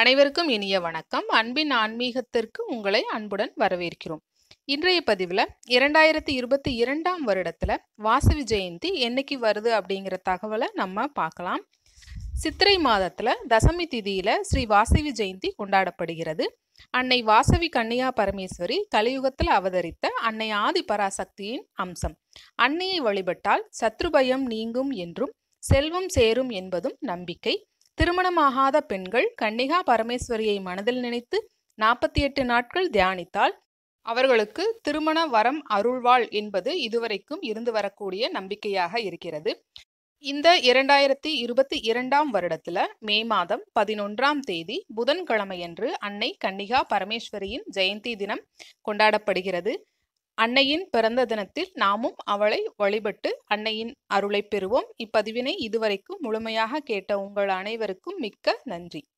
அனைவருக்கும் இனிய வணக்கம். அன்பின் ஆன்மீகத்திற்கு உங்களை அன்புடன் வரவேற்கிறோம். இன்றைய பதிவுல 2022ஆம் வருடத்துல வாசவி ஜெயந்தி என்னைக்கு வருது அப்படிங்கிற தகவல நம்ம பார்க்கலாம். சித்திரை மாதத்துல தசமி திதியில ஸ்ரீ வாசவி ஜெயந்தி கொண்டாடப்படுகிறது. அன்னை வாசவி கன்னியா பரமேஸ்வரி கலியுகத்தில் அவதரித்த அன்னை ஆதி பராசக்தியின் அம்சம். அன்னையை வழிபட்டால் சத்ருபயம் நீங்கும் என்றும் செல்வம் சேரும் என்பதும் நம்பிக்கை. திருமணமாகாத பெண்கள் கன்னிகா பரமேஸ்வரியை மனதில் நினைத்து 48 நாட்கள் தியானித்தால் அவர்களுக்கு திருமண வரம் அருள்வாள் என்பது இதுவரைக்கும் இருந்து வரக்கூடிய நம்பிக்கையாக இருக்கிறது. இந்த 2022ஆம் வருடத்துல மே மாதம் 11ஆம் தேதி புதன்கிழமையன்று அன்னை கன்னிகா பரமேஸ்வரியின் ஜெயந்தி தினம் கொண்டாடப்படுகிறது. அன்னையின் பிறந்த தினத்தில் நாமும் அவளை வழிபட்டு அன்னையின் அருளைப் பெறுவோம். இப்பதிவினை இதுவரைக்கும் முழுமையாக கேட்ட உங்கள் அனைவருக்கும் மிக்க நன்றி.